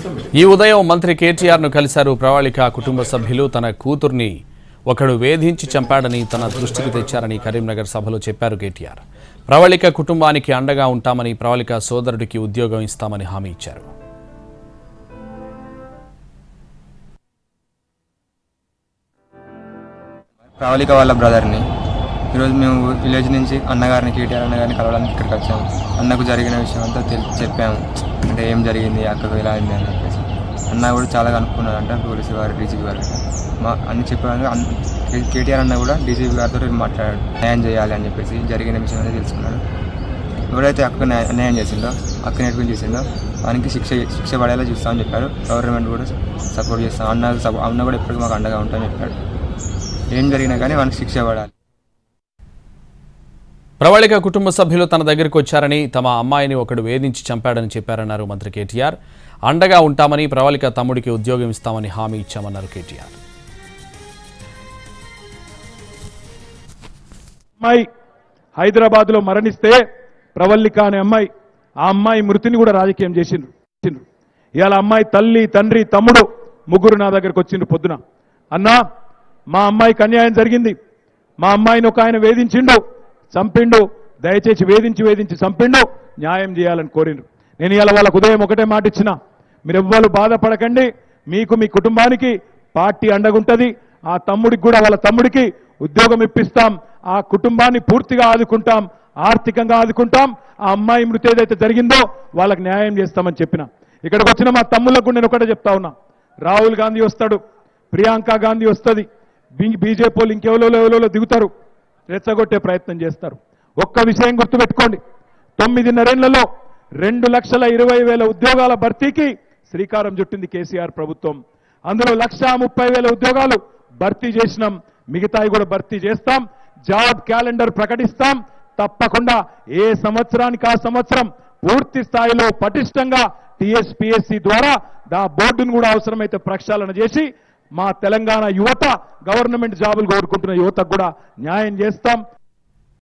ఈ ఉదయం మంత్రి కేటీఆర్ ను కలిశారు ప్రవాళిక కుటుంబ సభ్యులు తన కూతుర్ని ఒకడు వేధించి చంపాడని తన దృష్టికి తెచ్చారని కరీంనగర్ సభలో చెప్పారు కేటీఆర్ ప్రవళిక కుటుంబానికి అండగా ఉంటామని ప్రవళిక సోదరుడికి ఉద్యోగం ఇస్తామని హామీ ఇచ్చారు ప్రవళిక వాళ్ళ బ్రదర్ని ఈరోజు మేము విలేజ్ నుంచి అన్నగారిని కేటీఆర్ అన్నగారిని కలవడానికి ఇక్కడికి వచ్చాము అన్నకు జరిగిన విషయం అంతా తెలి చెప్పాము అంటే ఏం జరిగింది అక్కకు ఎలా అయింది అని చెప్పేసి అన్న కూడా చాలా కనుక్కున్నారంట పోలీసు వారు డీజీపీ గారు మా అన్ని చెప్పారు అన్- కే- కేటీఆర్ అన్న కూడా డీజీపీ గారితో మాట్లాడాడు న్యాయం చేయాలి అని చెప్పేసి జరిగిన విషయం అనేది తెలుసుకున్నాడు ఎవరైతే అక్క న్యాయ- అన్యాయం చేసిందో అక్క నేర్పించి చేసిందో వానికి శిక్ష శిక్ష పడేలా చూస్తామని చెప్పారు గవర్నమెంట్ కూడా సపోర్ట్ చేస్తాం అన్న సపో- అన్న కూడా ఎప్పటికీ మాకు అండగా ఉంటామని చెప్పాడు ఏం జరిగినా కానీ వానికి శిక్ష పడాలి ప్రవళిక కుటుంబ సభ్యులు తన దగ్గరికి వచ్చారని తమ అమ్మాయిని ఒకడు వేధించి చంపాడని చెప్పారన్నారు మంత్రి కేటీఆర్ అండగా ఉంటామని ప్రవళిక తమ్ముడికి ఉద్యోగం ఇస్తామని హామీ ఇచ్చామన్నారు కేటీఆర్ అమ్మాయి హైదరాబాద్ లో మరణిస్తే ప్రవల్లిక అనే అమ్మాయి ఆ అమ్మాయి మృతిని కూడా రాజకీయం చేసిండ్రు చేసిండ్రు. ఇవాళ అమ్మాయి తల్లి తండ్రి తమ్ముడు ముగ్గురు నా దగ్గరకు వచ్చిండ్రు పొద్దున అన్నా మా అమ్మాయికి అన్యాయం జరిగింది మా అమ్మాయిని ఒక ఆయన వేధించిండు చంపిండు దయచేసి వేధించి వేధించి చంపిండు న్యాయం చేయాలని కోరిండ్రు నేను ఇవాళ వాళ్ళకు ఉదయం ఒకటే మాట ఇచ్చిన మీరు ఎవ్వరు బాధపడకండి మీకు మీ కుటుంబానికి పార్టీ అండగుంటది ఆ తమ్ముడికి కూడా వాళ్ళ తమ్ముడికి ఉద్యోగం ఇప్పిస్తాం ఆ కుటుంబాన్ని పూర్తిగా ఆదుకుంటాం ఆర్థికంగా ఆదుకుంటాం ఆ అమ్మాయి మృతి ఏదైతే జరిగిందో వాళ్ళకి న్యాయం చేస్తామని చెప్పిన ఇక్కడికి వచ్చిన మా తమ్ముళ్ళకు కూడా నేను ఒకటే చెప్తా ఉన్నా రాహుల్ గాంధీ వస్తాడు ప్రియాంక గాంధీ వస్తుంది బీజేపీ వాళ్ళు ఇంకెవరో ఎవరో దిగుతారు రెచ్చగొట్టే ప్రయత్నం చేస్తారు ఒక్క విషయం గుర్తుపెట్టుకోండి తొమ్మిదిన్నరేళ్లలో రెండు లక్షల ఇరవై వేల ఉద్యోగాల భర్తీకి శ్రీకారం చుట్టింది కేసీఆర్ ప్రభుత్వం అందులో లక్షా ముప్పై వేల ఉద్యోగాలు భర్తీ చేసినాం మిగతాయి కూడా భర్తీ చేస్తాం జాబ్ క్యాలెండర్ ప్రకటిస్తాం తప్పకుండా ఏ సంవత్సరానికి ఆ సంవత్సరం పూర్తి స్థాయిలో పటిష్టంగా టీఎస్పీఎస్సీ ద్వారా దా బోర్డును కూడా అవసరమైతే ప్రక్షాళన చేసి మా తెలంగాణ యువత గవర్నమెంట్ జాబులు కోరుకుంటున్న యువతకు కూడా న్యాయం చేస్తాం